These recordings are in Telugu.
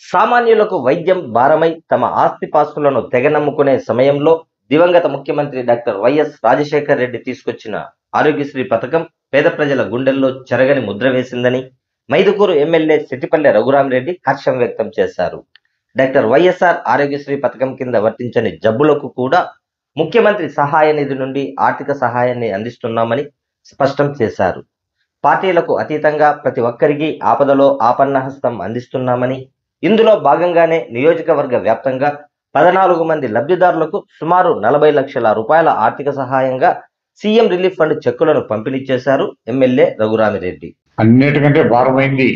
సామాన్యులకు వైద్యం భారమై తమ ఆస్తిపాస్తులను తెగనమ్ముకునే సమయంలో దివంగత ముఖ్యమంత్రి డాక్టర్ వైఎస్ రాజశేఖర్ రెడ్డి తీసుకొచ్చిన ఆరోగ్యశ్రీ పథకం పేద ప్రజల గుండెల్లో చెరగని ముద్ర వేసిందని మైదుకూరు ఎమ్మెల్యే సిట్టిపల్లె రఘురామరెడ్డి హర్షం వ్యక్తం చేశారు డాక్టర్ వైఎస్ఆర్ ఆరోగ్యశ్రీ పథకం కింద వర్తించని జబ్బులకు కూడా ముఖ్యమంత్రి సహాయ నిధి నుండి ఆర్థిక సహాయాన్ని అందిస్తున్నామని స్పష్టం చేశారు పార్టీలకు అతీతంగా ప్రతి ఒక్కరికి ఆపదలో ఆపన్నహస్తం అందిస్తున్నామని ఇందులో భాగంగానే నియోజకవర్గ వ్యాప్తంగా పద్నాలుగు మంది లబ్ధిదారులకు సుమారు నలభై లక్షల రూపాయల ఆర్థిక సహాయంగా సీఎం రిలీఫ్ ఫండ్ చెక్కులను పంపిణీ చేశారు ఎమ్మెల్యే రఘురామిరెడ్డి అన్నిటికంటే భారమైంది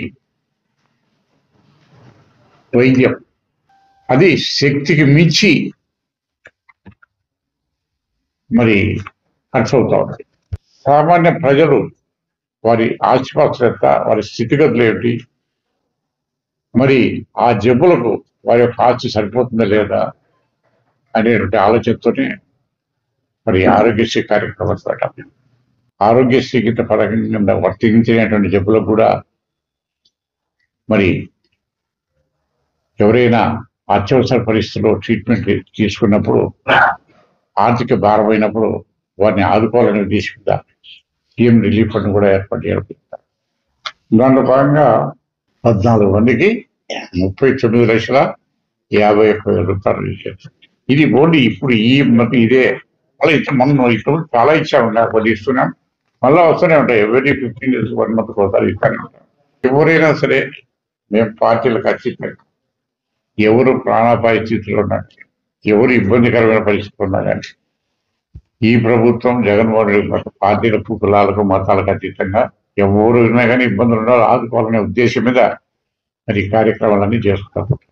వైద్యం అది శక్తికి మించి మరి ఖర్చు అవుతా ఉంది సామాన్య ప్రజలు వారి ఆస్తిపాస్తులు ఎంత వారి స్థితిగతులు ఏమిటి మరి ఆ జబ్బులకు వారి యొక్క ఆస్తి సరిపోతుందా లేదా అనేటువంటి ఆలోచనతోనే మరి ఆరోగ్యశ్రీ కార్యక్రమం పెట్టాలి ఆరోగ్యశ్రీ కింద పథకం కింద వర్తించినటువంటి జబ్బులకు కూడా మరి ఎవరైనా అత్యవసర పరిస్థితుల్లో ట్రీట్మెంట్ తీసుకున్నప్పుడు ఆర్థిక భారమైనప్పుడు వారిని ఆదుకోవాలని ఉద్దేశంగా సీఎం రిలీఫ్ ఫండ్ కూడా ఏర్పాటు చేయాలి దాంట్లో భాగంగా పద్నాలుగు మందికి ముప్పై తొమ్మిది లక్షల యాభై ఒక్క వేల రూపాయలు ఇచ్చారు ఇది ఓన్లీ ఇప్పుడు ఈ మధ్య ఇదే మళ్ళీ ఇచ్చా- మొన్న ఇప్పుడు చాలా ఇచ్చాము నాకు కొద్ది ఇస్తున్నాం మళ్ళీ వస్తూనే ఉంటాయి every fifteen days one month ఒకసారి ఇస్తానే ఉంటాం ఎవరైనా సరే మేము పార్టీలకు అతీతంగా ఎవరు ప్రాణాపాయ స్థితిలో ఉన్నారు ఎవరు ఇబ్బందికరమైన పరిస్థితులు ఉన్నా కానీ ఈ ప్రభుత్వం జగన్మోహన్ రెడ్డి యొక్క పార్టీలకు కులాలకు మతాలకు అతీతంగా ఎవరు ఉన్నా కానీ ఇబ్బందులు ఉన్నారో ఆదుకోవాలనే ఉద్దేశం మీద మరి ఈ కార్యక్రమాలన్నీ చేసుకుంటాం